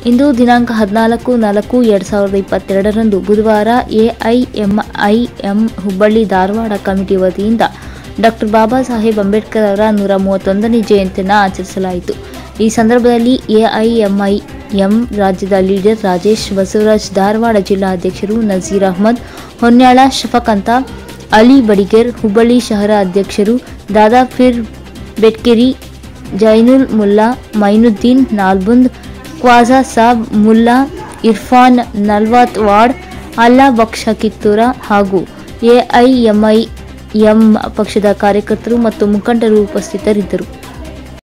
ಇಂದು ದಿನಾಂಕ ಹದಿನಾಲ್ಕು ನಾಲ್ಕು ಎರಡು ಸಾವಿರದ ಇಪ್ಪತ್ತೆರಡರಂದು ಬುಧವಾರ ಎಐಎಂಐಎಂ ಹುಬ್ಬಳ್ಳಿ ಧಾರವಾಡ ಕಮಿಟಿ ವತಿಯಿಂದ ಡಾಕ್ಟರ್ ಬಾಬಾ ಸಾಹೇಬ್ ಅಂಬೇಡ್ಕರ್ ಅವರ ನೂರ ಮೂವತ್ತೊಂದನೇ ಜಯಂತಿಯನ್ನು ಆಚರಿಸಲಾಯಿತು ಈ ಸಂದರ್ಭದಲ್ಲಿ ಎಐಎಂಐಎಂ ರಾಜ್ಯದ ಲೀಡರ್ ರಾಜೇಶ್ ಬಸವರಾಜ್ ಧಾರವಾಡ ಜಿಲ್ಲಾ ಅಧ್ಯಕ್ಷರು ನಜೀರ್ ಅಹಮದ್ ಹೊನ್ಯಾಳ ಶಫಕಂತ ಅಲಿ ಬಡಿಗೇರ್ ಹುಬ್ಬಳ್ಳಿ ಶಹರ ಅಧ್ಯಕ್ಷರು ದಾದಾಫಿರ್ ಬೆಟ್ಕೆರಿ ಜೈನುಲ್ ಮುಲ್ಲಾ ಮೈನುದ್ದೀನ್ ನಾಲ್ಬುಂದ್ ಕ್ವಾಜಾ ಸಾಬ್ ಮುಲ್ಲಾ ಇರ್ಫಾನ್ ನಲ್ವಾತ್ ವಾಡ್ ಅಲ್ಲಾ ಬಕ್ಷ ಕಿತ್ತೂರ ಹಾಗೂ ಎಐಎಂಐಎಂ ಪಕ್ಷದ ಕಾರ್ಯಕರ್ತರು ಮತ್ತು ಮುಖಂಡರು ಉಪಸ್ಥಿತರಿದ್ದರು